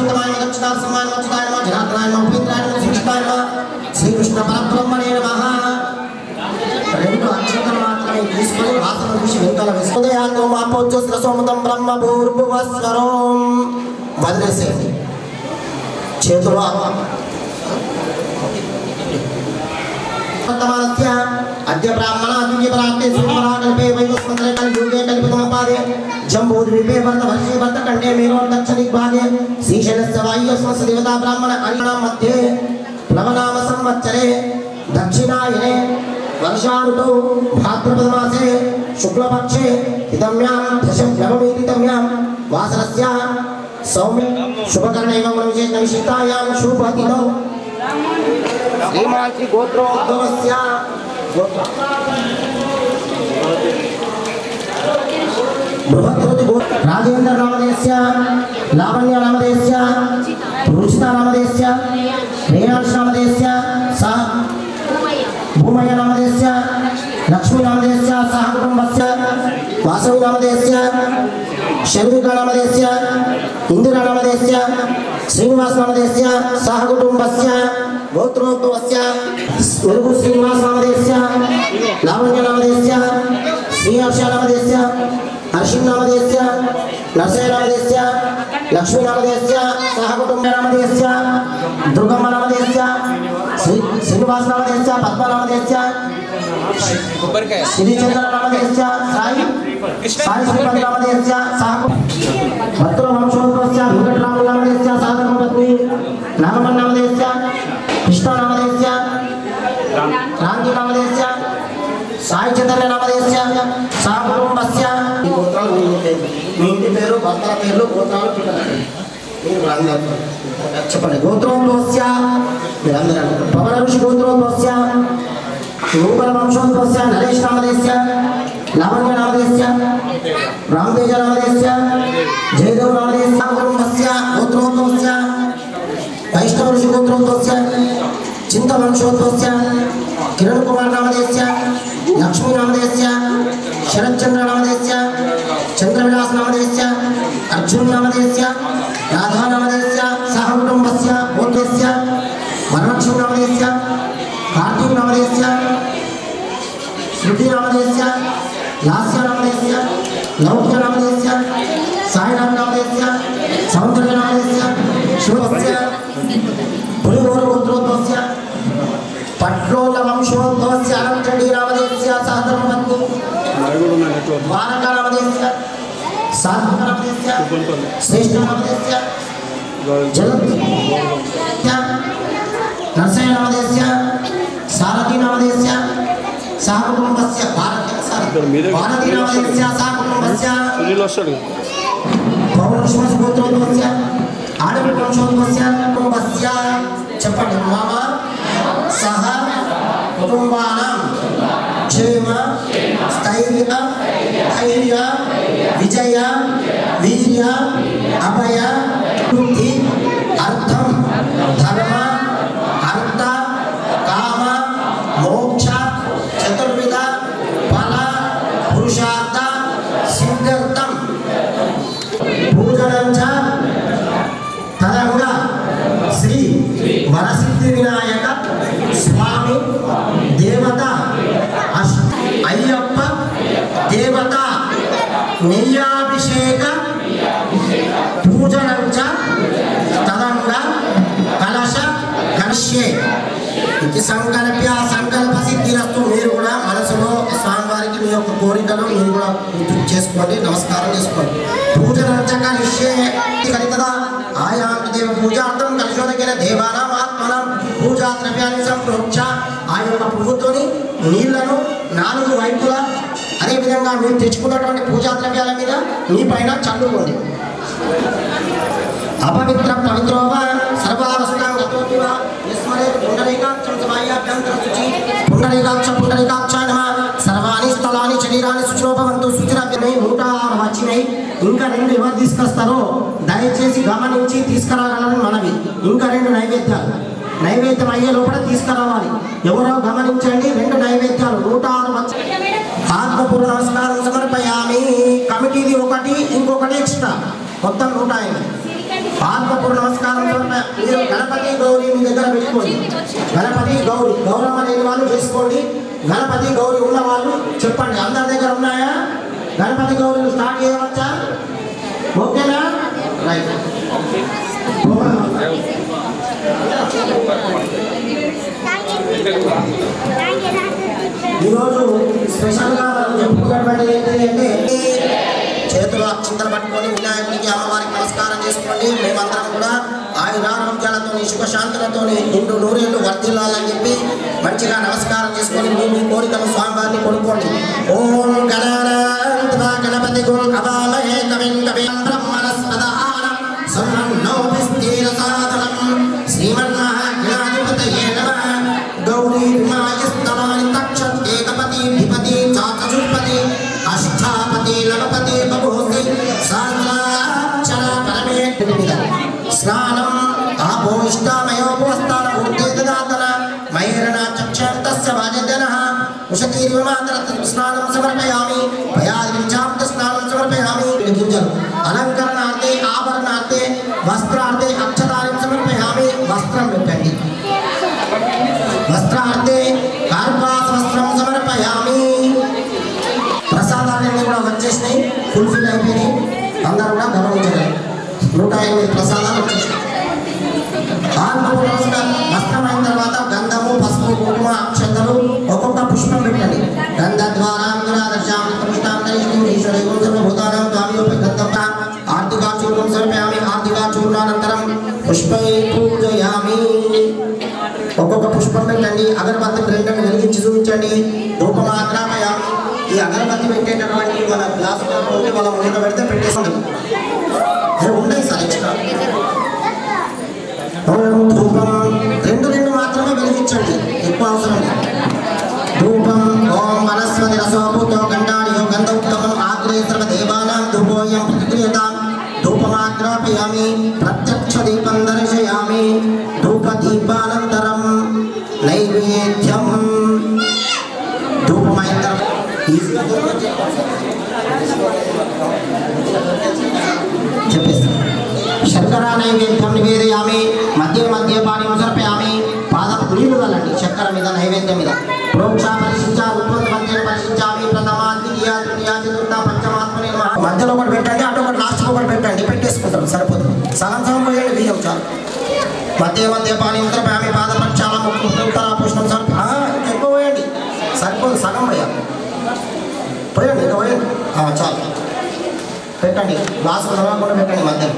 పురుషోత్తమాయ నమః దక్షిణార్థమాయ నమః అచ్యుతాయ నమః జనార్దనాయ నమః ఉపేంద్రాయ నమః శ్రీకృష్ణాయ నమః శ్రీకృష్ణ పరబ్రహ్మణే నమః రెండు అక్షంతలు మాత్రమే తీసుకొని వాసన చూసి వెంకల వేసుకోదయాతో మా పోజ్యోస్త్ర సోమతం బ్రహ్మ భూర్భువస్వరం వదిలేసేయండి చేతులు वर्तमानस्य अद्य ब्राह्मणा द्वितीयपरान्ते सूर्यपराकल्पे वैवस्वतरे कलियुगे कल्पितमपादे जम्बूद्वीपे वर्तवर्षे वर्तकण्डे मेरोर्दक्षिणिग्भागे श्रीशैलस्य वायुस्मस्य देवता ब्राह्मण हरिणां मध्ये प्लवनाम संवत्सरे दक्षिणायने वर्षाऋतौ भाद्रपदमासे शुक्लपक्षे हितम्यां दशम्यवमेतितम्यां वासरस्य सौम्य शुभकरणैव विशेषविशिष्टायां शुभतिथौ శ్రీమాంతి గోత్రోద్భవస్య గోత్ర బృహద్రుతి గో రాజేంద్ర నామదేశ్య లావణ్య నామదేశ్య రుచిత నామదేశ్య రేయాంశ నామదేశ్య సహ భూమయ్య నామదేశ్య లక్ష్మీ నామదేశ్య సహ కుటుంబస్య వాసవి నామదేశ్య శర్విక నామదేశ్య ఇందిరా నామదేశ్య శ్రీనివాస్ నామదేశ్య సహ కుటుంబస్య గోత్రోద్భవస్య మురుగు శ్రీనివాస్ నామదేశ్య లావణ్య నామదేశ్య శ్రీహర్ష నామదేశ్య హర్షిం నామదేశ్య నరసయ నామదేశ్య లక్ష్మీ నామదేశ్య సహ కుటుంబ నామదేశ్య దుర్గమ్మ నామదేశ్య శ్రీ శ్రీనివాస్ నామదేశ్య పద్మ నామదేశ్య శ్రీచంద్ర నామదేశ్య సాయి సాయి శ్రీపతి నామదేశ్య సహ భక్తుల వంశోద్భవస్య వెంకటరామ నామదేశ్య సాధన పత్ని నాగమన్ నామదేశ్య కృష్ణ నామదేశ్య రాంగి నామదేశ్య సాయి చైతన్య నామదేశ్య సహ కుటుంబస్య ఈ గోత్రాలు మీ ఇంటి పేరు. మీ ఇంటి పేరు భర్తల పేర్లు గోత్రాలు పిల్లలు మీరు కూడా అందరూ చెప్పండి గోత్రోద్భవస్య మీరందరూ అంటారు. పవన ఋషి గోత్రోద్భవస్య రూపల వంశోద్భవస్య నరేష్ నామదేశ్య లావణ్య నామదేశ్య రామతేజ నామదేశ్య జయదేవ్ నామదేశ్య కుటుంబస్య గోత్రోద్భవస్య వైష్ణవ ఋషి గోత్రోద్భవస్య చింతవంశోద్భవస్య కిరణ్ కుమార్ నామదేశ్య లక్ష్మీ నామదేశ్య శరత్చంద్ర నామదేశ్య చంద్రవిలాస్ నామదేశ్య అర్జున్ నామదేశ్య రాధా నామదేశ్య సహ కుటుంబస్య గోత్రస్య వరలక్ష్మి నామదేశ్య కార్తీక్ నామదేశ్య శృతి నామదేశ్య లాస్య నామదేశ్య లౌక్య నామదేశ్య సాయినాథ్ నామదేశ్య సౌందర్య నామదేశ్య శివస్య పులిగోరు గోత్రోద్భవస్య పట్లోల వంశోద్భవస్య అనంతడి నామదేశ్య సహధర్మపత్ని ద్వారకా నామదేశ్య సాత్విక నామదేశ్య శ్రేష్ఠ నామదేశ్య జగత్ నరసయ నామదేశ్య సారథి నామదేశ్య సహ కుటుంబస్య భారత భారతీ నామదేశ్య సహ కుటుంబస్య సునీల్ వస్తాడు పౌరుషమస్ గోత్రోద్భవస్య ఆడవి వంశోద్భవస్య కుటుంబస్య చెప్పండి మమ సహ కుటుంబానాం క్షేమ స్థైర్య ధైర్య విజయ వీర్య అభయ బుద్ధి అర్థం ధర్మ అర్థ కామ మోక్ష చతుర్విధ ఫల పురుషార్థ సిద్ధార్థం పూజనం చ తదంగా శ్రీ వరసిద్ధి వినాయక స్వామి దేవత అష్ అయ్యప్ప దేవత నెయ్యాభిషేక పూజనం చ తదంగా కలశ కరిష్యే ఇది సంకల్ప్య సంకల్ప సిద్ధిరస్తు మీరు కూడా మనసులో స్వామివారికి మీ యొక్క కోరికలు మీరు కూడా గుర్తు చేసుకోండి నమస్కారం చేసుకోండి పూజ కరిష్యే కలితదా ఆయాం దేవ పూజార్థం కలిశోదగిన దేవానాం ఆత్మనం పూజా ద్రవ్యాన్ని సంప్రోక్ష ఆ యొక్క పువ్వుతోని నీళ్లను నాలుగు వైపులా అదేవిధంగా మీరు తెచ్చుకున్నటువంటి పూజా ద్రవ్యాల మీద మీ పైన చల్లుకోండి అపవిత్ర పవిత్రోవ సర్వావస్థాం గతోతివ యస్మరే పుండరీకాక్షం సమాయాభ్యంతర శుచి పుండరీకాక్ష పుండరీకాక్ష నమ సర్వాణి స్థలాన్ని శరీరాన్ని శుచిలోపవంతు శుచిరవ్యమై నూట ఆరు వచ్చినాయి ఇంకా రెండు ఎవరు తీసుకొస్తారో దయచేసి గమనించి తీసుకురాగలని మనవి ఇంకా రెండు నైవేద్యాలు నైవేద్యం అయ్యే లోపల తీసుకురావాలి ఎవరో గమనించండి రెండు నైవేద్యాలు నూట ఆరు వచ్చి ఆత్మపూర్వ నమస్కారం సమర్పయామి కమిటీది ఒకటి ఇంకొకటి ఎక్స్ట్రా మొత్తం నూట ఎనిమిది ఆత్మపూర్ణ నమస్కారం సమర్ప- మీరు గణపతి గౌరీ మీ దగ్గర పెట్టుకోండి గణపతి గౌరీ గౌరమ్మ లేని వాళ్ళు చేసుకోండి గణపతి గౌరీ ఉన్న వాళ్ళు చెప్పండి అందరి దగ్గర ఉన్నాయా గణపతి గౌరీలు స్టార్ట్ చేయవచ్చా ఓకేనా రైట్ ఈరోజు స్పెషల్గా మనం చెప్పుకున్నటువంటి ఏంటి అంటే చేతులు అక్షంతలు పట్టుకొని వినాయకుడికి అమ్మవారికి నమస్కారం చేసుకోండి మేమందరం కూడా ఆయురారోగ్యాలతో సుఖశాంతులతో నిండు నూరేళ్ళు వర్ధిల్లాలని చెప్పి మంచిగా నమస్కారం చేసుకొని మీ మీ కోరికలు స్వామివారిని కొనుక్కోండి ఓం గణానాంతమా గణపతి గురు అవామహే కవిం కవిం బ్రహ్మణస్పదానం సన్నో విస్తీర సాధనం శ్రీమన్మహాజ్ఞాధిపతయే నమః గౌరీ విమాయస్తమాని తక్షం ఏకపతి ధిపతి చాచచుపతి అష్టాపతి నవపతి బభూతి సహస్రాక్షర పరమే స్నానం ఆపో ఇష్టామయోపవస్థాన ఊర్తే దదాతన మయూరణ చక్షం తస్య వాజజనః ఉషతీర్వ మాతర స్నానం సమర్పయామి భయాదించాంత స్నానం సమర్పయామి గింజలు అలంకరణార్థే ఆభరణార్థే వస్త్రార్థే అక్షతాన్ని సమర్పయామి వస్త్రం పెట్టండి వస్త్రార్థే కార్పాస వస్త్రం సమర్పయామి ప్రసాదాలన్నీ కూడా వచ్చేసినాయి ఫుల్ఫిల్ అయిపోయినాయి అందరూ కూడా గమనించగలరు నూట ఎనిమిది ప్రసాదాలు వచ్చేసినాయి ఆత్మకు నమస్కారం వస్త్రం అయిన తర్వాత గంధము పసుపు కుంకుమ అక్షంతలు ఒక్కొక్క పుష్పం పెట్టండి గంధ ద్వారా పుష్టాంతరీశ్వరీశ్వరీభూతానం స్వామియోపి గంధం ఆర్థికా చూర్ణం సమర్పయామి ఆర్థికా చూర్ణానంతరం పుష్పై పూజయామి ఒక్కొక్క పుష్పం పెట్టండి అగరబత్తి రెండుని వెలిగించి చూపించండి ధూపమాగ్రామయామి ఈ అగరబత్తి పెట్టేటటువంటి మన గ్లాస్ ఉంటే వాళ్ళ ముందు పెడితే పెట్టేసుకోండి అరే ఉండయి సార్ ఎక్స్ట్రా ఓం ధూపం రెండు రెండు మాత్రమే వెలిగించండి ఎక్కువ అవసరం లేదు ధూపం ఓం వనస్పతి రసోభూతో గండాడియో గంధోత్తమం ఆగ్రే సర్వ దేవానాం ధూపోయం ప్రతిక్రియతాం ధూపమాగ్రాపయామి ప్రత్యక్ష దీపం దర్శయామి ధూప దీపానంతరం నైవేద్యం ధూపమైన తర్వాత ఈజీగా దొరకచ్చు. చెప్పేస్తాను శర్కర నైవేద్యం నివేదయామి మధ్య మధ్య పాని సమర్పయామి పాదం నీళ్లు కలండి చక్కెర మీద నైవేద్యం మీద ప్రోక్ష పరిశించ ఉత్పత్తి మధ్య పరిశించామి ప్రథమ ద్వితీయ తృతీయ చతుర్థ పంచమాత్మని నమః. మధ్యలో ఒకటి పెట్టండి అటు ఒకటి లాస్ట్ ఒకటి పెట్టండి పెట్టేసుకుంటాం సరిపోతుంది సగం సగం పోయండి బియ్యం చాలు మధ్య మధ్య పాని సమర్పయామి పాద ప్రక్షాళన ముక్కు ఉత్తర పుష్పం సమర్ప ఆ, ఇంకా ఎక్కువ పోయండి సరిపోదు సగం పోయాలి పోయండి ఇంకా పోయండి ఆ, చాలు పెట్టండి గ్లాసు కూడా పెట్టండి మధ్యలో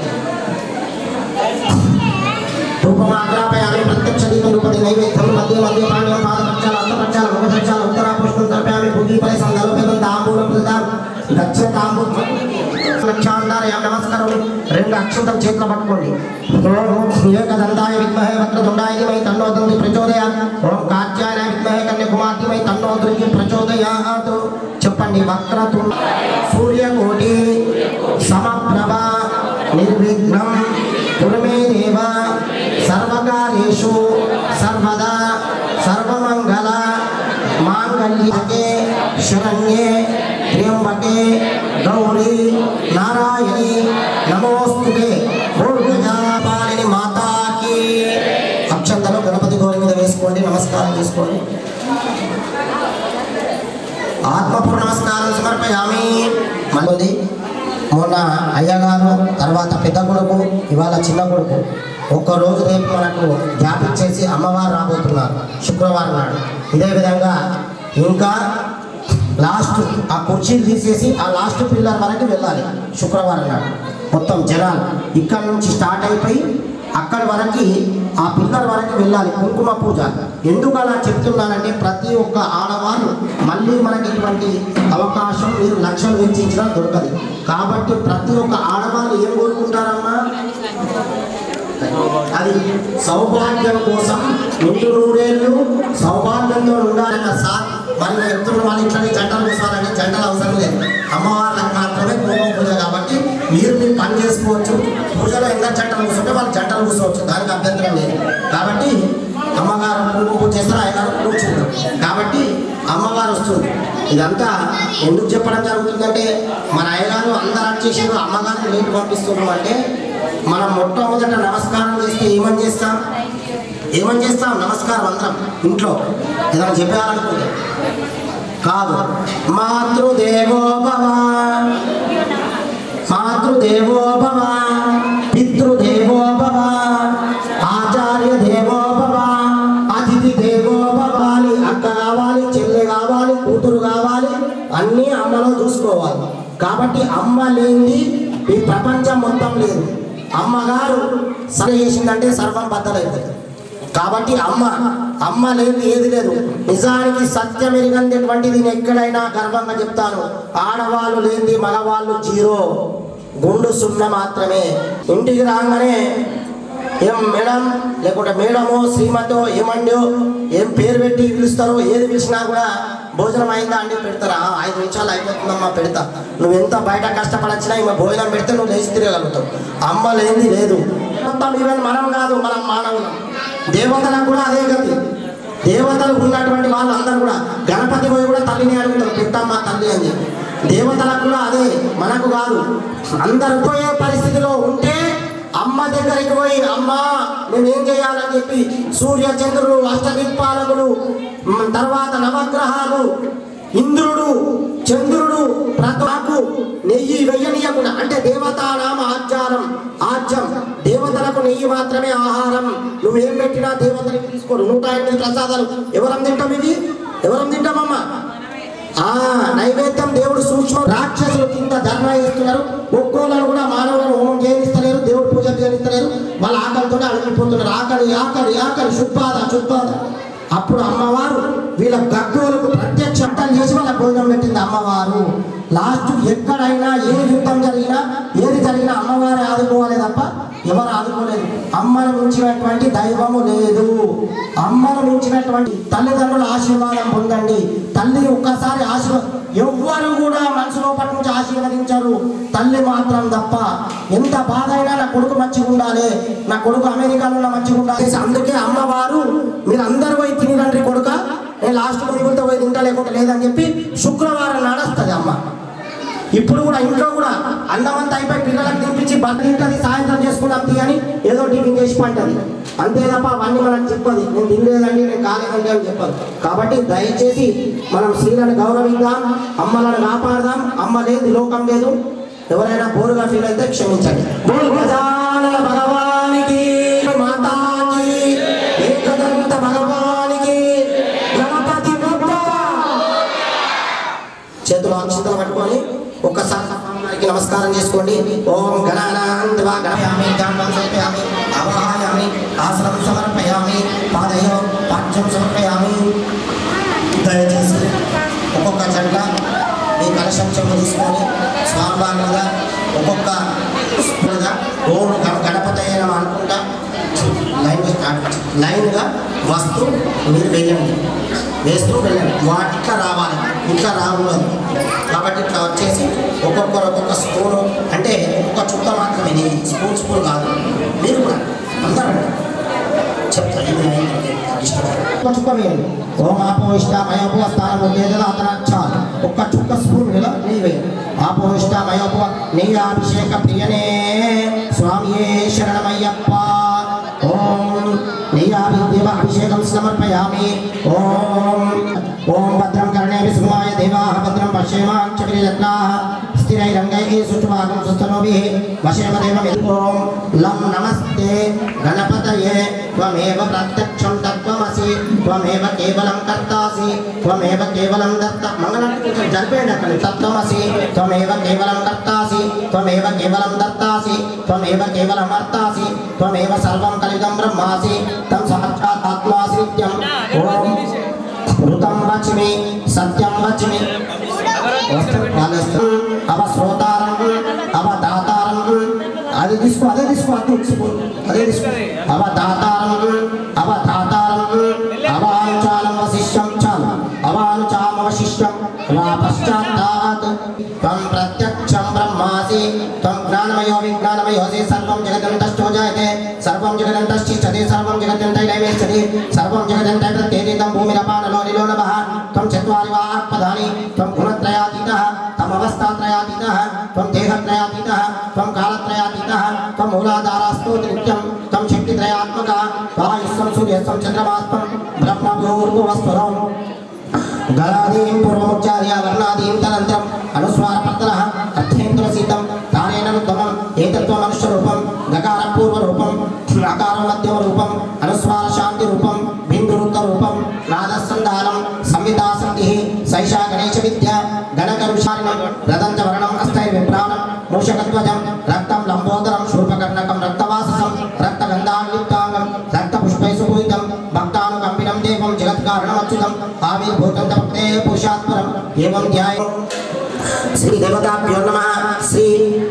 రూపమాగ్రాపయామి ప్రత్యక్ష దీపం రూపది నైవేద్యం మధ్య మధ్య పాండ్యం పాదపక్షాలు అంతపక్షాలు ముఖపక్షాలు ఉత్తరా పుష్పం తర్పయామి భూమిపై సందర్భం తాంబూలం ప్రదాం దక్ష తాంబూలం లక్షాంతారయం నమస్కారం రెండు అక్షంతం చేతిలో పట్టుకోండి ఏకదంతాయ విద్మహే వక్రతుండాయ ధీమహి తన్నో దంతి ప్రచోదయాత్ ఓం కాత్యాయన విద్మహే కన్యకుమార్తెమై తన్నో దుర్గి ప్రచోదయాత్ చెప్పండి వక్రతుండ సూర్యకోటి సమప్రభ నిర్విఘ్నం కురుమే దేవ సర్వకార్యేషు సర్వదా సర్వమంగళ మాంగళ్యకే శరణ్యే త్ర్యంబకే గౌరీ నారాయణి నమోస్తుతే భూర్గజాపాలిని మాతాకి అక్షంతలు గణపతి గౌరి మీద వేసుకోండి నమస్కారం చేసుకోండి ఆత్మపూర్ణ నమస్కారం సమర్పయామి మళ్ళీ మొన్న అయ్యగారు తర్వాత పెద్ద కొడుకు ఇవాళ చిన్న కొడుకు ఒక్క రోజు రేపు మనకు గ్యాప్ ఇచ్చేసి అమ్మవారు రాబోతున్నారు శుక్రవారం నాడు ఇదే విధంగా ఇంకా లాస్ట్ ఆ కుర్చీలు తీసేసి ఆ లాస్ట్ పిల్లర్ వరకు వెళ్ళాలి శుక్రవారం నాడు మొత్తం జనాలు ఇక్కడ నుంచి స్టార్ట్ అయిపోయి అక్కడి వరకు ఆ పిల్లర్ వరకు వెళ్ళాలి కుంకుమ పూజ ఎందుకు అలా చెప్తున్నానంటే ప్రతి ఒక్క ఆడవారు మళ్ళీ మనకి ఇటువంటి అవకాశం మీరు లక్షలు వెచ్చించినా దొరకదు కాబట్టి ప్రతి ఒక్క ఆడవాళ్ళు ఏం కోరుకుంటారమ్మా అది సౌభాగ్యం కోసం నిండు నూరేళ్ళు సౌభాగ్యంతో ఉండాలన్న సార్ మరి ఎత్తున్న వాళ్ళు ఇట్లనే జంటలు కూర్చోవాలని జంటలు అవసరం లేదు అమ్మవార్లకు మాత్రమే కుంకుమ పూజ కాబట్టి మీరు మీరు పని చేసుకోవచ్చు పూజలో ఎంత జంటలు కూర్చుంటే వాళ్ళు జంటలు కూర్చోవచ్చు దానికి అభ్యంతరం లేదు కాబట్టి అమ్మగారు కుంకుమ పూజ చేస్తారు ఆయన కూర్చుంటారు కాబట్టి అమ్మవారు వస్తుంది ఇదంతా ఎందుకు చెప్పడం జరుగుతుందంటే మన అయ్యగారు అందరూ వచ్చేసారు అమ్మగారిని లేట్ పంపిస్తున్నాం అంటే మనం మొట్టమొదట నమస్కారం చేస్తే ఏమని చేస్తాం ఏమని చేస్తాం నమస్కారం అందరం ఇంట్లో ఏదైనా చెప్పాలనుకుంటే కాదు మాతృదేవో భవ మాతృదేవో భవ పితృదేవో భవ ఆచార్య దేవో భవ అతిథి దేవో భవాలి అక్క కావాలి చెల్లె కావాలి కూతురు కావాలి అన్నీ అమ్మలో చూసుకోవాలి కాబట్టి అమ్మ లేనిది ఈ ప్రపంచం మొత్తం లేదు అమ్మగారు సరి చేసిందంటే సర్వం బద్దలవుతుంది కాబట్టి అమ్మ అమ్మ లేదు ఏది లేదు నిజానికి సత్యం ఎరిగందేటువంటిది నేను ఎక్కడైనా గర్వంగా చెప్తాను ఆడవాళ్ళు లేనిది మగవాళ్ళు జీరో గుండు సున్నా మాత్రమే ఇంటికి రాగానే ఏం మేడం లేకుంటే మేడమో శ్రీమతో ఏమండో ఏం పేరు పెట్టి పిలుస్తారో ఏది పిలిచినా కూడా భోజనం అయిందా అండి పెడతారా "ఆ, ఐదు నిమిషాలు అయిపోతుందమ్మా పెడతా నువ్వు ఎంత బయట కష్టపడొచ్చినా ఈమె భోజనం పెడితే నువ్వు లేచి తిరగలుగుతావు అమ్మ లేనిది లేదు మొత్తం ఈవెన్ మనం కాదు మనం మానవులం దేవతలకు కూడా అదే గతి దేవతలు ఉన్నటువంటి వాళ్ళందరూ కూడా గణపతి పోయి కూడా తల్లిని అడుగుతారు పెట్టమ్మా తల్లి అని చెప్పి దేవతలకు కూడా అదే మనకు కాదు అందరు పోయే పరిస్థితిలో ఉంటే అమ్మ దగ్గరికి పోయి అమ్మ మేమేం చేయాలని చెప్పి సూర్య చంద్రుడు అష్టదిక్పాలకులు మ్, తర్వాత నవగ్రహాలు ఇంద్రుడు చంద్రుడు ప్రతాపు నెయ్యి వెయ్యనీయకుండా అంటే దేవతానామ ఆచారం ఆజ్యం దేవతలకు నెయ్యి మాత్రమే ఆహారం నువ్వేం పెట్టినా దేవతలకు తీసుకోరు నూట ఎనిమిది ప్రసాదాలు ఎవరం తింటాం ఇవి ఎవరం తింటామమ్మా ఆ నైవేద్యం దేవుడు సూక్ష్మ రాక్షసులు కింద ధర్మ చేస్తున్నారు ఒక్కోళ్ళను కూడా మానవులను హోమం చేయనిస్తలేరు దేవుడు పూజలు చేయనిస్తలేరు వాళ్ళ ఆకలితో అడిగిపోతున్నారు ఆకలి ఆకలి ఆకలి శుద్ధాద శుద్ధాద అప్పుడు అమ్మవారు వీళ్ళ గగ్గోలకు ప్రత్యక్ష అర్థం చేసి వాళ్ళ భోజనం పెట్టింది అమ్మవారు లాస్ట్ ఎక్కడైనా ఏ యుద్ధం జరిగినా ఏది జరిగినా అమ్మవారే ఆదుకోవాలి తప్ప ఎవరు ఆదుకోలేదు అమ్మను మించినటువంటి దైవము లేదు అమ్మను మించినటువంటి తల్లిదండ్రుల ఆశీర్వాదం పొందండి తల్లిని ఒక్కసారి ఆశీర్వాదం ఎవ్వరు కూడా మనసు లోపటి నుంచి ఆశీర్వదించరు తల్లి మాత్రం తప్ప ఎంత బాధ అయినా నా కొడుకు మంచిగా ఉండాలి నా కొడుకు అమెరికాలో ఉన్న మంచిగా ఉండాలి అందుకే అమ్మవారు మీరు అందరు పోయి తినండి కొడుక నేను లాస్ట్ మిగులుతో పోయి తింటా లేకుంటే లేదని చెప్పి శుక్రవారం నడుస్తుంది అమ్మ ఇప్పుడు కూడా ఇంట్లో కూడా అన్నమంతా అయిపోయి పిల్లలకు తినిపించి బట్ట తింటది సాయంత్రం చేసుకుందాం తీ అని ఏదో టిఫిన్ చేసి పంటది అంతే తప్ప అవన్నీ మనకు చెప్పదు నేను తినలేదండి నేను కాలేదండి అని చెప్పదు కాబట్టి దయచేసి మనం స్త్రీలను గౌరవిద్దాం అమ్మలను కాపాడదాం అమ్మ లేదు లోకం లేదు ఎవరైనా బోరుగా ఫీల్ అయితే క్షమించండి బోల్ గజానన భగవానికి మాతాకి ఏకదంత భగవానికి గణపతి బొప్ప చేతులు అక్షంతలు పట్టుకొని ఒక్కసారి వారికి నమస్కారం చేసుకోండి ఓం గణానాంతవా గణయామి గణపం సమర్పయామి అవాహయామి ఆసనం సమర్పయామి పాదయో పాఠ్యం సమర్పయామి దయచేసి ఒక్కొక్క జంట మీ కలశం చెంపు తీసుకొని స్వామివారి మీద ఒక్కొక్క మీద ఓం గణ- గణపతి అయిన అనుకుంటా లైన్ స్టార్ట్ లైన్గా వస్తూ మీరు వేయండి వేస్తూ వెళ్ళండి వాటి ఇట్లా రావాలి ఇట్లా రాకూడదు కాబట్టి ఇట్లా వచ్చేసి ఒక్కొక్కరు ఒక్కొక్క స్పూను అంటే ఒక చుక్క మాత్రమే ఇది స్పూన్ స్పూన్ కాదు మీరు కూడా అందరూ చెప్తా ఇది అయింది. ఇష్టం. ఒక్క చుక్క వేయండి ఓం ఆపో ఇష్ట మయోపవ స్థానం లేదా అతనచ్చాలు ఒక్క చుక్క స్పూన్ మీద నెయ్యి వేయండి ఆపో ఇష్ట మయోపవ నెయ్యి అభిషేక ప్రియనే స్వామియే శరణమయ్యప్ప ఓం నెయ్యాభిదేవ అభిషేకం సమర్పయామి ఓం ఓం భద్రం కర్ణే విసుమాయ దేవాః భద్రం పశ్యేమాక్షభిరత్నాః స్థిరైరంగైः సుష్ఠువాగం సుస్థనోభిः వశేమదేవం ఓం లం నమస్తే గణపతయే త్వమేవ ప్రత్యక్షం తత్వమసి త్వమేవ కేవలం కర్తాసి త్వమేవ కేవలం దత్త మంగళాన్ని కొంచెం జరిపేయండి అక్కడ తత్వమసి త్వమేవ కేవలం కర్తాసి త్వమేవ కేవలం దత్తాసి త్వమేవ కేవలం వర్తాసి త్వమేవ సర్వం కలిగం బ్రహ్మాసి తం సాక్షాత్ ఆత్మాసి నిత్యం ఓం ఋతం వచ్మి సత్యం వచ్మి అవశ్రోతారం అవదాతారం అది తీసుకో అదే తీసుకో అదే తీసుకో అదే తీసుకో అవదాతారం అవదాతారం అవాంచాలం వశిష్యం చాలు అవాంచామవశిష్యం వా పశ్చాత్తాత్ త్వం ప్రత్యక్షం బ్రహ్మాసి త్వం జ్ఞానమయో విజ్ఞానమయోసి సర్వం జగదంతశ్చో జాయతే సర్వం జగదంతశ్చిచ్చతి సర్వం జగదంతైలైవేచ్చతి సర్వం జగదంతై ప్రత్యేదితం భూమిరపానలో నిలో నమః త్వం చత్వారి వా ఆత్మధాని త్వం గుణత్రయాతీతः తమవస్థాత్రయాతీతः త్వం దేహత్రయాతీతः త్వం కాలత్రయాతీతः త్వం మూలాధార సూర్యస్తం చంద్రమాస్తం బ్రహ్మభూర్భువస్వరం గలాదీం పూర్వముచ్చార్య వర్ణాదీం తదంత్రం అనుస్వారపత్తన అర్థేంద్రసీతం తారేణ రుద్ధమం ఏతత్వ మనుష్య రూపం గకార పూర్వ రూపం అకార మధ్యమ రూపం అనుస్వార శాంతి రూపం బిందురుత్త రూపం నాదసంధానం సంవితాసంతి సైషా గణేశ విద్య గణకరుషారిణం రదంత వర్ణం అస్థై విప్రాణం మూషకధ్వజం రక్తం లంబోదరం శూర్పకర్ణకం రక్తవాససం రక్తగంధాన్యుక్తాంగం రక్తపుష్పై సుపూయితం భక్తానుకంపినం దేవం జగత్కారణమచ్యుతం ఆవిర్భూతం తప్తే పురుషాత్మరం ఏవం ధ్యాయం శ్రీ దేవతాభ్యో నమ శ్రీ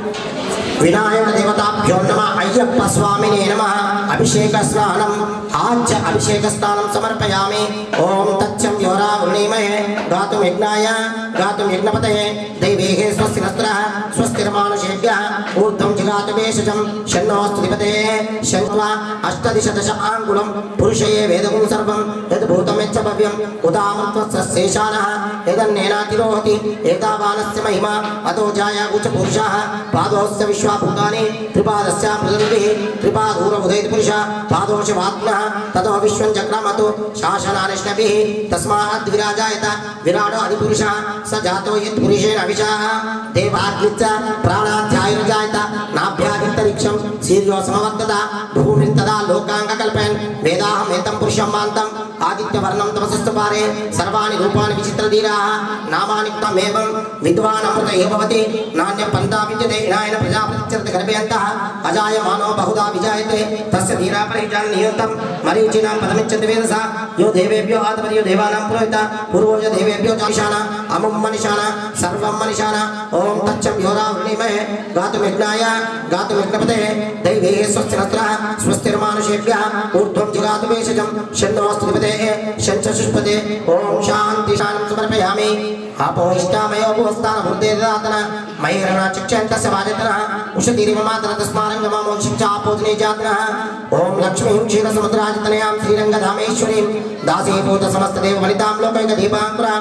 వినాయక దేవతాభ్యో నమ అయ్యప్ప స్వామినే నమ అభిషేక స్నానం ఆజ్య అభిషేక స్నానం సమర్పయామి ఓం తచ్చం యోరా వృణీమహే గాతుం యజ్ఞాయ గాతుం యజ్ఞపతయే దైవేహే స్వస్తి నస్త్ర స్వస్తిర్మానుషేభ్య ఊర్ధ్వం జిగాత వేషజం షణ్ణోస్తిపతే శంక్వా అష్టదిశ దశ ఆంగుళం పురుషయే వేదగుం సర్వం యద్భూతం యచ్చ భవ్యం ఉదామత్వశేషానः యదన్నేనాతిరోహతి ఏతావానస్య మహిమ అతో జాయాగుచ పురుషాः పాదోస్య విశ్వాభూతాని త్రిపాదస్య పృథివీः త్రిపాదూరబుధైతి పురుష పాదోషవాత్మः తతో విశ్వం చక్రమతు శాసనానిష్ణభిः తస్మాత్ విరాజాయత విరాడో అధిపురుషः స జాతో యత్ పురుషేణ అవిషాः దేవాగ్నిచ్చ ప్రాణాధ్యాయుర్జాయత నాభ్యాదిత్తరిక్షం శీర్యో సమవర్తత భూమిం తదా లోకాంగకల్పయన్ వేదాహం ఏతం పురుషం మాంతం ఆదిత్యవర్ణం తమసస్తు పారే సర్వాణి రూపాణి విచిత్రధీరాः నామాని త్వమేవం విద్వాన్ అమృత ఏ భవతి నాణ్య పంతా విద్యతే నాయన ప్రజాపతిచరత గర్భయంతః అజాయమానో బహుదా విజాయతే తస్య ధీరా పరిజాన నియుక్తం మరీచినాం పదమిచ్చతి వేదస యో దేవేభ్యో ఆదపర్యో దేవానాం పురోహిత పూర్వోజ దేవేభ్యో చాశాన అముం మనిషాన సర్వం మనిషాన ఓం తచ్చం యోరా వృణీమహే గాతుమిఘ్నాయ గాతుమిఘ్నపతే దైవే స్వస్తి నస్త్ర స్వస్తిర్మానుషేభ్య ఊర్ధ్వం జిగాతు వేషజం షణ్ణోస్తిపతే షంచశుష్పతే ఓం శాంతి శాంతి సమర్పయామి అపోయిష్టామయోపస్థాన వృద్ధే దాతన మహేరణ చక్షంతస్య వాజతన ఉషతిరివ మాతన తస్మారం గమామోక్షం చాపోదినే జాతన ఓం లక్ష్మీం క్షీర సముద్రాజితనయాం శ్రీరంగధామేశ్వరీం దాసీభూత సమస్త దేవ వనితాం లోకైక దీపాంకురాం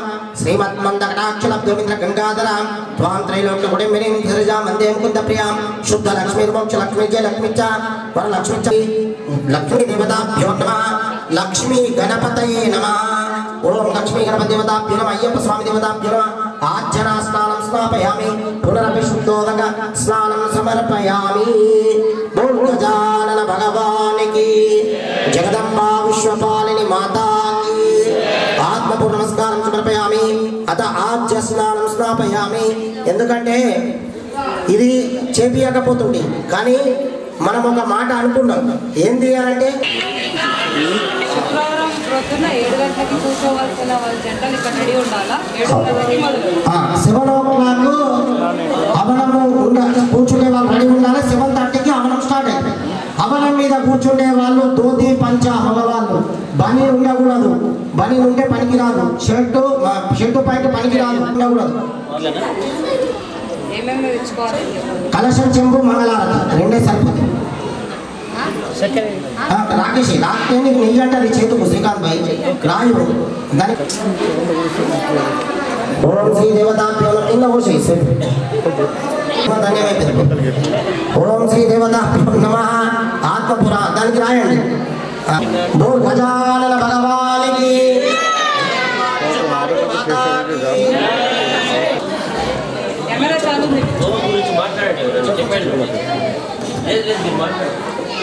శ్రీమన్మందకటాక్షలబ్ధమింద్ర గంగాధరాం త్వాం త్రైలోక్య కుటుంబినీం ధరిజాం వందే ముకుంద ప్రియాం శుద్ధ లక్ష్మీర్మోక్ష లక్ష్మీ జయ లక్ష్మీ చ వరలక్ష్మీ చ లక్ష్మీ దేవతాభ్యో నమః లక్ష్మీ గణపతయే నమః ఓం లక్ష్మీ గణపతి దేవతాభ్యో నమః అయ్యప్ప స్వామి దేవతాభ్యో నమః ఆజ్జనా స్నానం స్నాపయామి పునరపి శుద్ధోదక స్నానం సమర్పయామి ఓం గజానన భగవానికి జగదంబా విశ్వపాలిని మాతాకి ఆత్మపూర్ణ నమస్కారం సమర్పయామి అత ఆజ్య స్నానం స్నాపయామి ఎందుకంటే ఇది చేపియకపోతుంది కానీ మనం ఒక మాట అనుకున్నాం ఏంది అంటే శుక్రవారం ప్రొద్దున ఏడు గంటలకి కూర్చోవలసిన వాళ్ళ జంటలు ఇక్కడ రెడీ ఉండాలా ఏడున్నరకి మొదలు సెవెన్ ఓ క్లాక్ అవనము ఉండాలి కూర్చునే వాళ్ళు రెడీ ఉండాలి సెవెన్ థర్టీకి అవనం స్టార్ట్ అయింది అవనం మీద కూర్చునే వాళ్ళు ధోతి పంచ మగవాళ్ళు బనీ ఉండకూడదు బనీ ఉంటే పనికి రాదు షర్టు షర్టు పైన పనికి రాదు ఉండకూడదు ఏమేమి తెచ్చుకోవాలి కలశం చెంబు మంగళారతి రెండే సరిపోతుంది ఆ, రాకేష్ రాకే నీకు నెయ్యి అంటారు ఈ చేతుకు శ్రీకాంత్ భాయ్ రాయు దాని ఓం శ్రీ దేవతాభ్యో నమః. ఇన్న పోసేయి సరే ధన్యమైపోయింది ఓం శ్రీ దేవతాభ్యో నమ ఆత్మపుర దానికి రాయండి ఆ, బోల్ గజానన భగవానికి కెమెరా చాలు ఉంది. గురించి మాట్లాడండి చెప్పండి లేదు లేదు మీరు మాట్లాడండి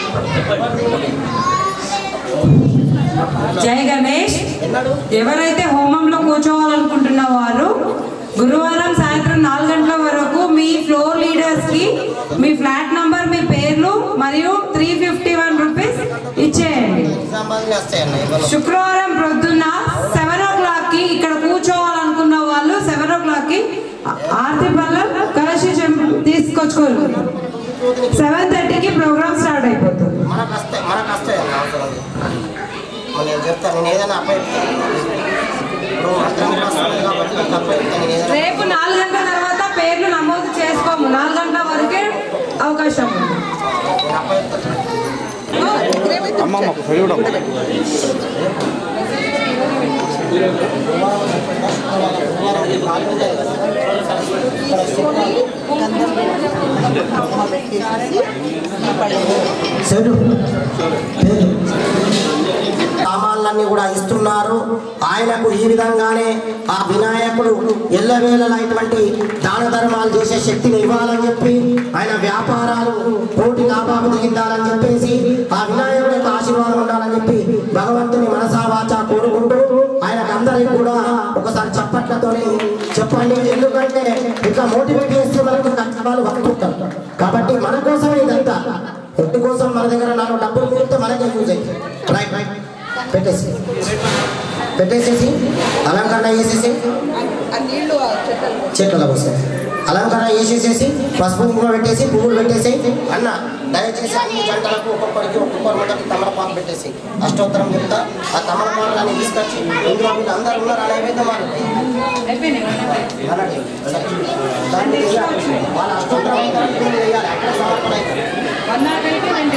జై గణేష్ ఎవరైతే హోమంలో కూర్చోవాలనుకుంటున్న వారు గురువారం సాయంత్రం నాలుగు గంటల వరకు మీ ఫ్లోర్ లీడర్స్ కి మీ ఫ్లాట్ నంబర్ మీ పేర్లు మరియు త్రీ ఫిఫ్టీ వన్ రూపీస్ ఇచ్చేయండి శుక్రవారం ప్రొద్దున్న సెవెన్ ఓ క్లాక్ కి ఇక్కడ కూర్చోవాలనుకున్న వాళ్ళు సెవెన్ ఓ క్లాక్ కి ఆర్తి పళ్ళం కలశి తీసుకొచ్చుకోరు సెవెన్ థర్టీకి ప్రోగ్రామ్ స్టార్ట్ అయిపోతుంది మనకు వస్తాయి మనకు వస్తాయి అన్న అవసరం లేదు. మరి నేను చెప్తాను నేను ఏదైనా అప్ప ఇప్పుడు మంత్రం కూడా వస్తుంది కాబట్టి నీకు అప్ప చెప్తాను నేను ఏదైనా రేపు నాలుగు గంటల తర్వాత పేర్లు నమోదు చేసుకోము నాలుగు గంటల వరకే అవకాశం ఉంది నేను అప్ప చెప్తాను చెడు పేరు వరాలన్నీ కూడా ఇస్తున్నారు ఆయనకు ఈ విధంగానే ఆ వినాయకుడు ఎల్లవేళలా ఇటువంటి దాన ధర్మాలు చేసే శక్తిని ఇవ్వాలని చెప్పి ఆయన వ్యాపారాలు కోటి లాభాలు దిగిందాలని చెప్పేసి ఆ వినాయకుడి యొక్క ఆశీర్వాదం ఉండాలని చెప్పి భగవంతుని మనసా వాచా కోరుకుంటూ ఆయనకు అందరికి కూడా ఒకసారి చప్పట్లతోని చెప్పండి ఎందుకంటే ఇట్లా మోటివేట్ చేస్తే మనకు కష్టపాలు వస్తుంటారు కాబట్టి మన కోసమే ఇదంతా ఎట్టి కోసం మన దగ్గర నాలుగు డబ్బులు మిగిలితే మనకే యూజ్ అవుతుంది రైట్ రైట్ పెట్టేసి పెట్టేసేసి అలంకరణ చేసేసి చెట్లలో వస్తాయి అలంకరణ చేసేసేసి పసుపు కుంకుమ పెట్టేసి పువ్వులు పెట్టేసి అన్న దయచేసి అన్ని జంటలకు ఒక్కొక్కరికి ఒక్కొక్కరు మొదటి తమలపాకు పెట్టేసి అష్టోత్తరం చెప్తా ఆ తమలపాకులని తీసుకొచ్చి ఇందులో వీళ్ళు అందరూ ఉన్నారు నైవేద్యం వాళ్ళు అయిపోయినాయి అలాగే. దాన్ని చేయాలి. వాళ్ళ అష్టోత్తరం అయితే వీళ్ళు చేయాలి. అక్కడ సమర్పణ అవుతుంది. వన్ నాట్ అయితే రెండు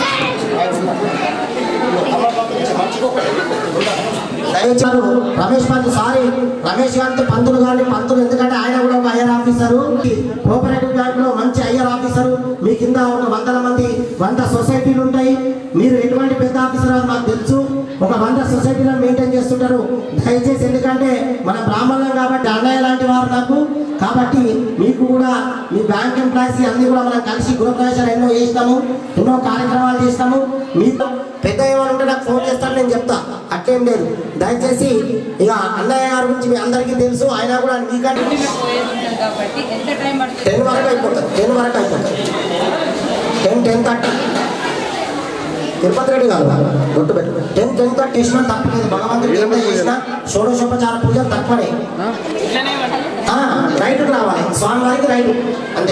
దయచేసి రమేష్ పంత్ సారీ రమేష్ గారితో పంతులు గారిని పంతులు ఎందుకంటే ఆయన కూడా ఒక ఐఆర్ ఆఫీసరు కోఆపరేటివ్ బ్యాంక్ లో మంచి ఐఆర్ ఆఫీసరు మీ కింద ఒక వందల మంది వంద సొసైటీలు ఉంటాయి మీరు ఎటువంటి పెద్ద ఆఫీసర్ అని మాకు తెలుసు ఒక వంద సొసైటీలను మెయింటైన్ చేస్తుంటారు దయచేసి ఎందుకంటే మన బ్రాహ్మణులం కాబట్టి అన్నయ్య లాంటి వారు నాకు కాబట్టి మీకు కూడా మీ బ్యాంక్ ఎంప్లాయీస్ అన్ని కూడా మనం కలిసి గృహప్రవేశాలు ఎన్నో చేస్తాము ఎన్నో కార్యక్రమాలు చేస్తాము మీతో పెద్ద ఏమైనా ఉంటే నాకు ఫోన్ చేస్తాను నేను చెప్తా అట్లేం లేదు దయచేసి ఇక అన్నయ్య గారి గురించి మీ అందరికీ తెలుసు ఆయన కూడా మీకంటే పోయేది ఉంటుంది కాబట్టి ఎంత టైం పడుతుంది టెన్ వరకు అయిపోతుంది టెన్ వరకు అయిపోతుంది ten ten thirty Tirupati Reddy garu గుర్తు పెట్టు టెన్ టెన్ థర్టీ చేసిన తప్పలేదు భగవంతుడు ఎంత చేసిన షోడశోపచార పూజలు తక్కువనే ఆ, రైట్కి రావాలి స్వామివారికి రైట్ అంతే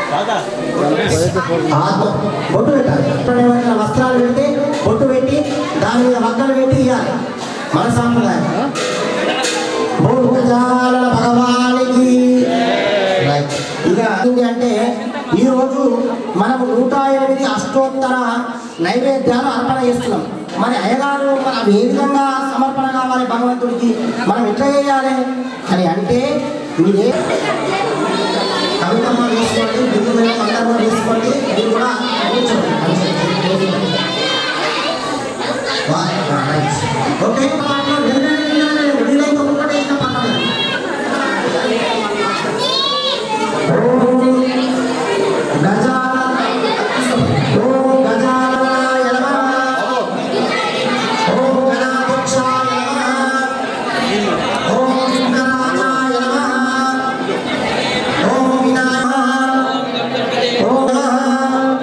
ఆత్మ బొట్టు పెట్టాలి ఎక్కడ ఏమైనా వస్త్రాలు పెడితే బొట్టు పెట్టి దాని మీద వక్కలు పెట్టి ఇవ్వాలి మన సాంప్రదాయం భూజాల భగవానికి రైట్. ఇక ఏంటి అంటే ఈ రోజు మనం నూట ఎనిమిది అష్టోత్తర నైవేద్యాలు అర్పణ చేస్తున్నాం మరి అయ్యగారు మరి అవి ఏ విధంగా సమర్పణ కావాలి భగవంతుడికి మనం ఎట్లా చేయాలి అని అంటే మీరే కవితమ్మ వేసుకోండి బిందు మేడం అందరూ కూడా వేసుకోండి మీరు కూడా కూర్చోండి. వా, వా, రైట్. ఓకే వీలైతే ఒక్కటే ఇష్టం పక్కన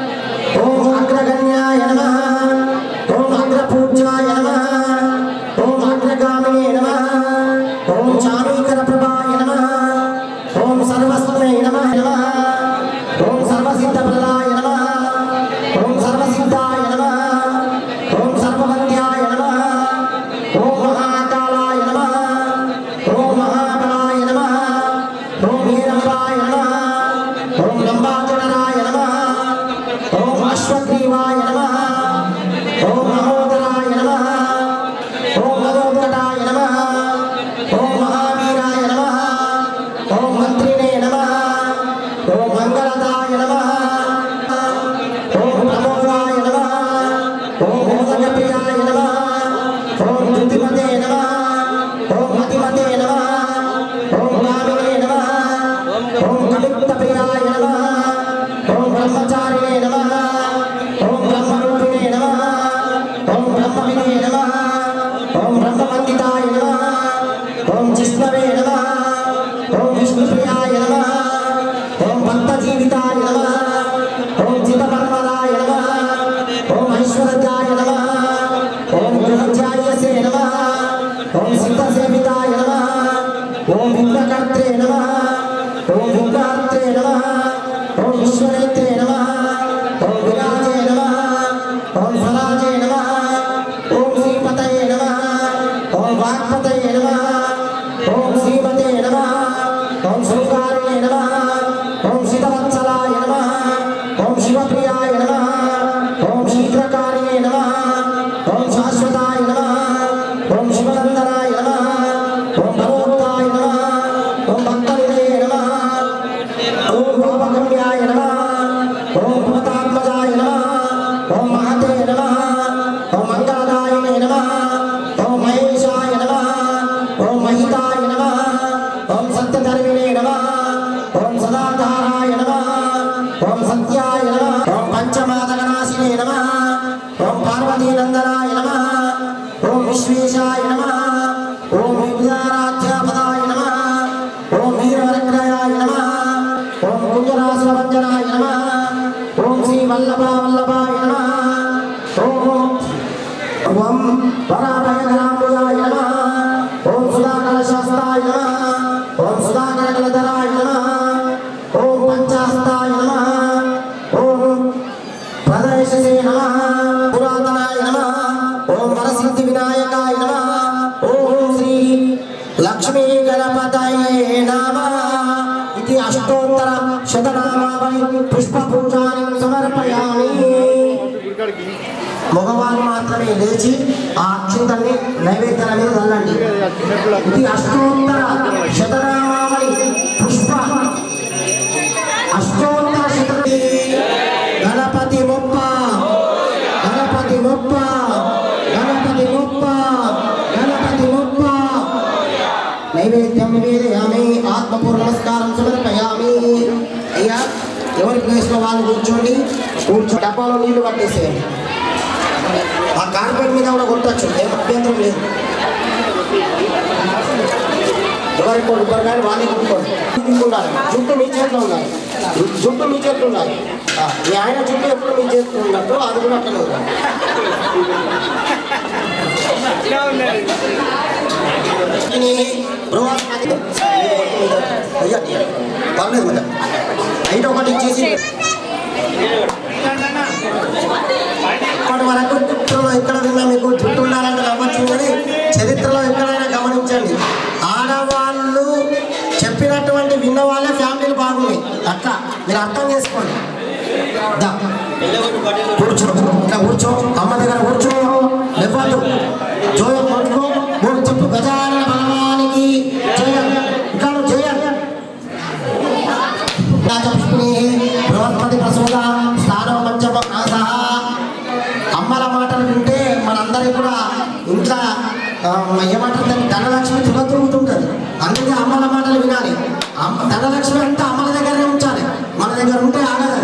ఓం విశ్వేశాయ నమ ఓం విద్యారాధ్యాపదాయ నమ ఓం వీరవరగ్రయాయ నమ ఓం కుంజరాసురభంజనాయ నమ ఓం శ్రీ వల్లభ వల్లభాయ నమ ఓం ఓం వరాభయరాముయాయ నమ ఓం సుధాకర శాస్త్రాయ నమ ఓం సుధాకర కలధరాయ నమ ఓం పంచాస్తాయ నమ ఓం ప్రదర్శనే నమ పురాతనాయ నమ ఓం వరసిద్ధి వినాయకాయ నమ ఓం శ్రీ లక్ష్మీ గణపతయే నమ ఇది అష్టోత్తర శతనామావళి పుష్ప పూజాని సమర్పయామి మగవాళ్ళు మాత్రమే లేచి ఆ అక్షింతల్ని నైవేద్యాల మీద చల్లండి ఇది అష్టోత్తర శతనామావళి పుష్ప అష్టోత్తర శతీ గణపతి ముప్ప గణపతి ముప్ప గణపతి ముప్ప గణపతి ముప్ప నైవేద్యం నివేదయామి ఆత్మపూర్వ నమస్కారం సమర్పయామి అయ్యా ఎవరి ప్లేస్లో వాళ్ళు కూర్చోండి కూర్చో డబ్బాలో నీళ్లు పట్టేసేయండి ఆ కార్పెట్ మీద కూడా కొట్టచ్చు ఏం అభ్యంతరం లేదు ఎవరికి కొట్టుకోరు కానీ వాళ్ళే కొట్టుకోండి ఉండాలి జుట్టు మీ చేతిలో ఉండాలి జుట్టు మీ చేతిలో ఉండాలి ఆ, మీ ఆయన జుట్టు ఎప్పుడు మీ చేతిలో ఉన్నట్టు అది కూడా అట్లనే ఉండాలి ఇది బృహస్పతి అయ్యా పర్లేదు మేడం అయితే ఒకటి ఇచ్చేసి ఇప్పటి వరకు చరిత్రలో ఎక్కడ విన్నా మీకు జుట్టు ఉండాలంటే నమ్మచ్చు కానీ చరిత్రలో ఎక్కడైనా గమనించండి ఆడవాళ్ళు చెప్పినటువంటి విన్న వాళ్ళే ఫ్యామిలీలు బాగున్నాయి అట్లా మీరు అర్థం చేసుకోండి దా. కూర్చో ఇట్లా కూర్చో అమ్మ దగ్గర కూర్చో లేవద్దు జోయం పట్టుకో మూడు చెప్పు గజాన బలవానికి చేయాలి ఇక్కడ నువ్వు చేయాలి రాజపుష్పిణి బృహస్పతి ప్రసూత స్థానం పంచమ ఆసహ అమ్మల మాటలు వింటే మనందరికీ కూడా ఇంట్లో ఆ, ఏమంటారు దాన్ని ధనలక్ష్మి తులతూగుతుంటుంది అందుకే అమ్మల మాటలు వినాలి అమ్మ ధనలక్ష్మి అంతా అమ్మల దగ్గరనే ఉంచాలి మన దగ్గర ఉంటే ఆగదు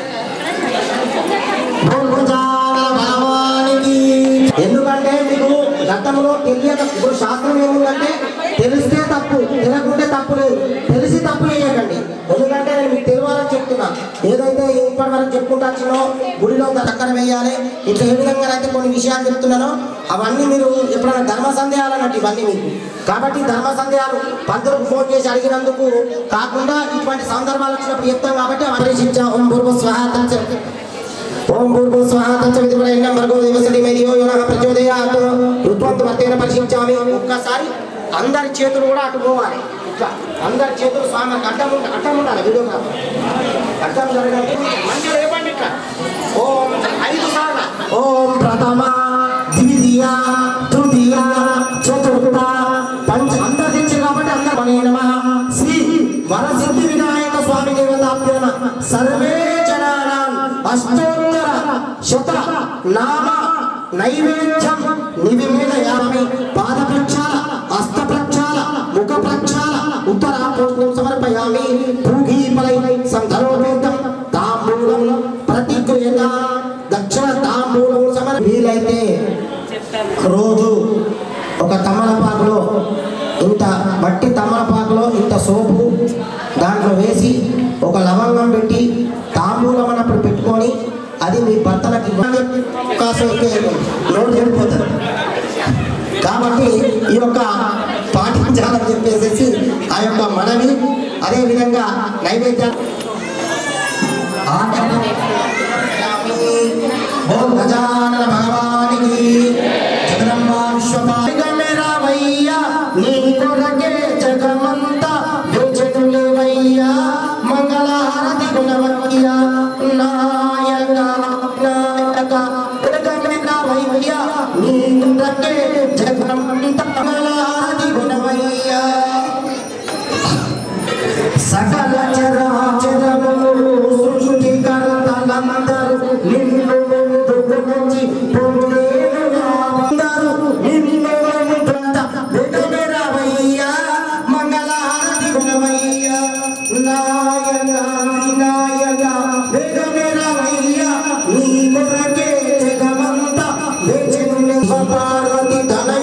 భూభుజాల భగవానికి ఎందుకంటే మీకు గతంలో తెలియక ఇప్పుడు శాస్త్రం ఏముందంటే తెలిస్తే తప్పు తెలియకుంటే తప్పు లేదు తెలిసి తప్పు చేయకండి ఎందుకంటే నేను మీకు తెలియాలని చెప్తున్నా ఏదైతే ఇప్పటి వరకు చెప్పుకుంటూ వచ్చినో గుడిలో చక్కర వేయాలి ఇట్లా ఏ విధంగా అయితే కొన్ని విషయాలు చెప్తున్నానో అవన్నీ మీరు ఎప్పుడైనా ధర్మ సందేహాలు అన్నట్టు ఇవన్నీ మీకు కాబట్టి ధర్మ సందేహాలు పంతులకు ఫోన్ చేసి అడిగినందుకు కాకుండా ఇటువంటి సందర్భాలు వచ్చినప్పుడు చెప్తాం కాబట్టి అవరేషించా ఓం పూర్వ స్వాహ ఓం భూర్భువ స్వాహ తత్సవితుర్వరేణ్యం భర్గో దేవసతి మేధియో యోనః ప్రచోదయాత్ ఋత్వంతు వర్తేన పరిశీలించామి ఒక్కసారి అందరి చేతులు కూడా అటు పోవాలి ఇట్లా అందరి చేతులు స్వామి అడ్డం ఉండ అడ్డం ఉండాలి వీడియోగ్రాఫర్ అడ్డం జరగాలి మంచిగా లేపండి ఇట్లా ఓం ఐదు సార్లు ఓం ప్రథమ ద్వితీయ తృతీయ చతుర్థ పంచ అందరు తెచ్చారు కాబట్టి అందరు పనే నమః శ్రీ వరసిద్ధి వినాయక స్వామి దేవతాభ్యో నమః సర్వే జనానాం అష్టోత్తర శత నామ నైవేద్యం నివేదయామి పాద ప్రక్షాళ హస్త ప్రక్షాళ ముఖ ప్రక్షాళ ఉత్తర పూర్వం సమర్పయామి పూగీఫలై సంధరోపేతం తాంబూలం ప్రతిక్రియత దక్షిణ తాంబూలం సమర్ వీలైతే రోజు ఒక తమలపాకులో ఇంత మట్టి తమలపాకులో ఇంత సోపు దాంట్లో వేసి ఒక లవంగం పెట్టి తాంబూలం అన్నప్పుడు పెట్టుకొని అది మీ భర్తలకు ఇవ్వాలి అవకాశం ఎక్కువ నోటు చెడిపోతుంది కాబట్టి ఈ యొక్క పాటించాలని చెప్పేసి ఆ యొక్క మనవి అదే విధంగా నైవేద్యం ఓం గజానన భగవానికి జగదంబా విశ్వపాలిక మేరా వయ్యా నీ కొరకే జగమంత వేచనులేవయ్యా మంగళహారతి గుణవయ్య నాయక నాయక కొరక మేరా వయ్యా నీ కొరకే జగమంత మంగళహారతి గుణవయ్యా సకల చరాచరములు సృష్టి కర్తలందరూ నిన్ను వెంటుకొచ్చి పొందేను అందరూ నిన్ను వెంట వెగమెరవయ్యా మంగళహారతి గుణవయ్యా నాయక వినాయక వెగమెరవయ్యా నీ కొరకే జగమంత వేచెను పార్వతి తనయ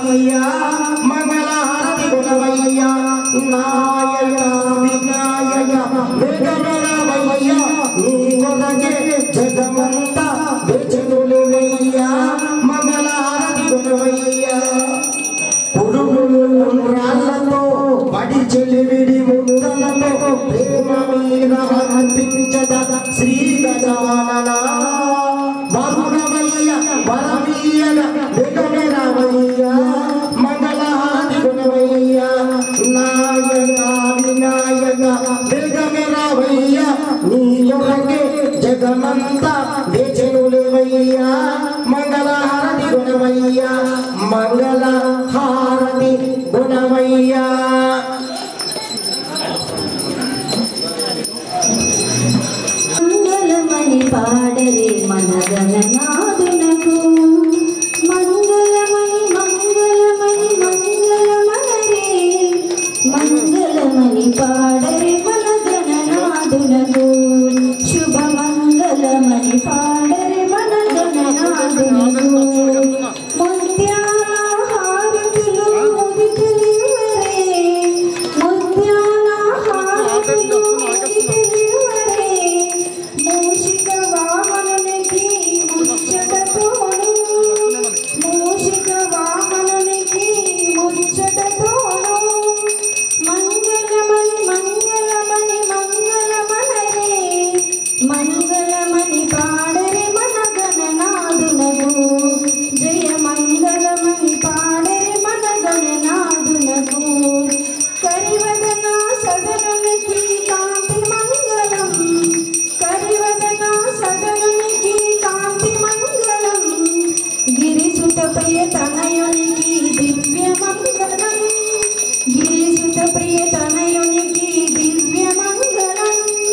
గుణవయ్యా మంగళహారతి గుణవయ్యా నాయక వినాయక వేగమరావయ్యా నీ కొరకే జగమంతా వెచనులవయ్యా మంగళహారతి గుణవయ్యా కొడుకులు రాళ్లతో పడి చెలివిడి ముద్దలతో ప్రేమ మీద అర్పించద శ్రీ గజానన వరుణవయ్య వరవీయన వెగమెరవయ్య మంగళహారి గుణవయ్య నాయక వినాయక వెగమెరవయ్య నీ యొరకే జగమంతా వేచనులేవయ్య మంగళహారతి గుణవయ్య మంగళ హారతి గుణవయ్యా మంగళమణి పాడరే మన గణనాథునకు మంగళమణి మంగళమణి మంగళమణరే మంగళమణి పాడరే మన గణనాథునకు శుభ మంగళమణి పాడరే మన గణనాథునకు ముత్యాల హారతులు ముదితులివరే ముత్యాల హారతులు ముదితులివరే మూషిక వాహనునికి ముచ్చటతోను మూషిక వాహనునికి ముచ్చటతోను మంగళమణి మంగళమణి మంగళమణరే మంగళమణి పాడరే మన గణనాథునకు జయ మంగళమణి పాడరే మన గణనాథునకు కరివదన సదనునికి కాంతి మంగళం కరివదన సదనునికి కాంతి మంగళం గిరిసుత ప్రియ తనయునికి దివ్య మంగళం గిరిసుత ప్రియ తనయునికి దివ్య మంగళం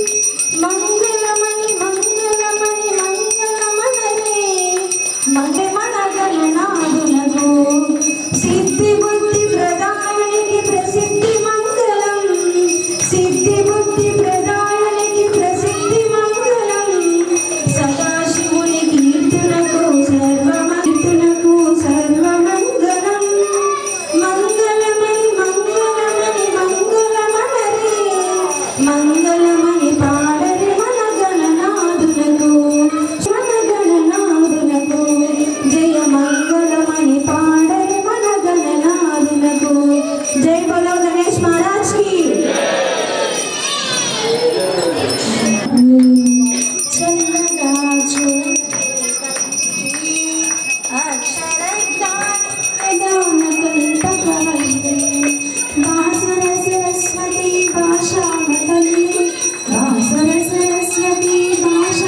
మంగళమణి మంగళమణి మంగళమణరే మంగళమణ గణనాథునకు సిద్ధి బుద్ధి ప్రదాయునికి ప్రసిద్ధి మంగళం సిద్ధి బుద్ధి ప్రదాయునికి ప్రసిద్ధి మంగళం సదాశివుని కీర్తనకు సర్వమంతునకు సర్వమంగళం మంగళమణి మంగళమణి మంగళమణరే మంగళమణి పాడరి మన గణనాథునకు మన గణనాథునకు జయ మంగళమణి పాడరి మన గణనాథునకు జై బలో గణేష్ మహారాజ్ కి చల్లగా सरस्वती भाषा सरस्वती भाषा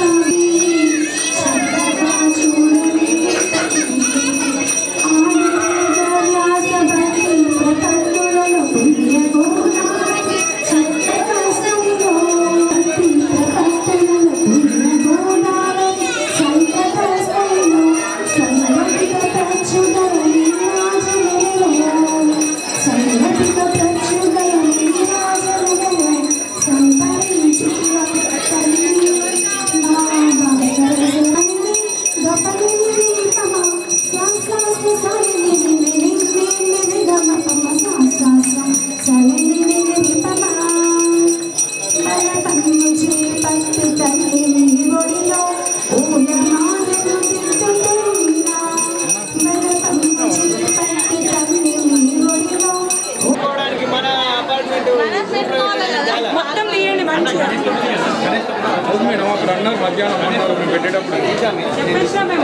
మొత్తం తీయండి మంచిగా అవును మేడం అక్కడ అన్నారు మధ్యాహ్నం అన్నారు మేము పెట్టేటప్పుడు చెప్పేసినా మేము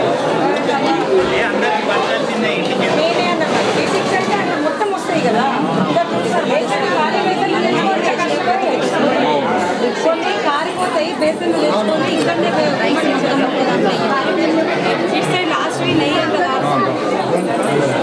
నేనే అన్నమాట. ఈ six అయితే అక్కడ మొత్తం వస్తాయి కదా ఇంకా చూసారు. బేసిన్ ఖాళీ బేసిన్లు తెచ్చుకోండి, అక్కడ పెట్టుకోండి. కొన్ని కారిపోతాయి బేసిన్లు తెచ్చుకోండి ఇక్కడనే ఇటు సైడ్ లాస్ట్ నెయ్యి అంత లాస్ట్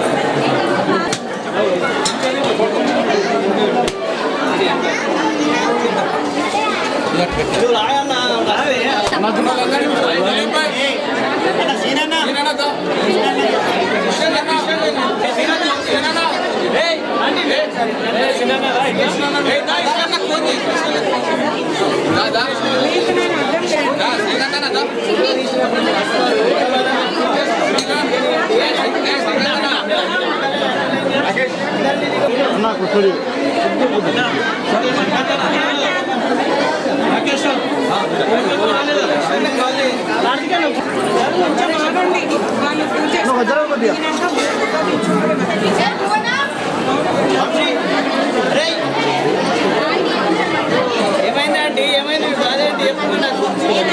దాదా ఏమైందండి ఏమైంది అదేంటి ఎప్పుడు నాకు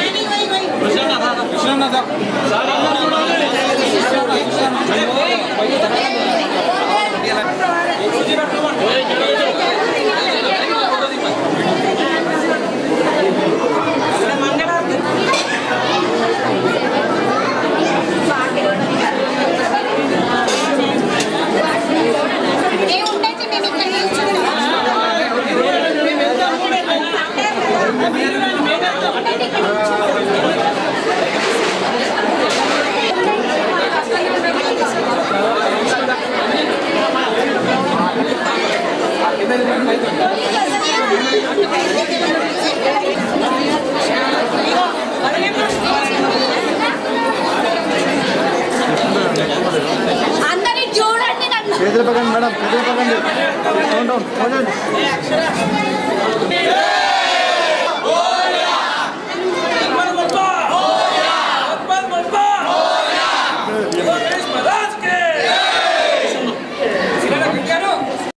అందరి చూడండి నన్ను చేతులు పక్కన మేడం చేతులు పక్కన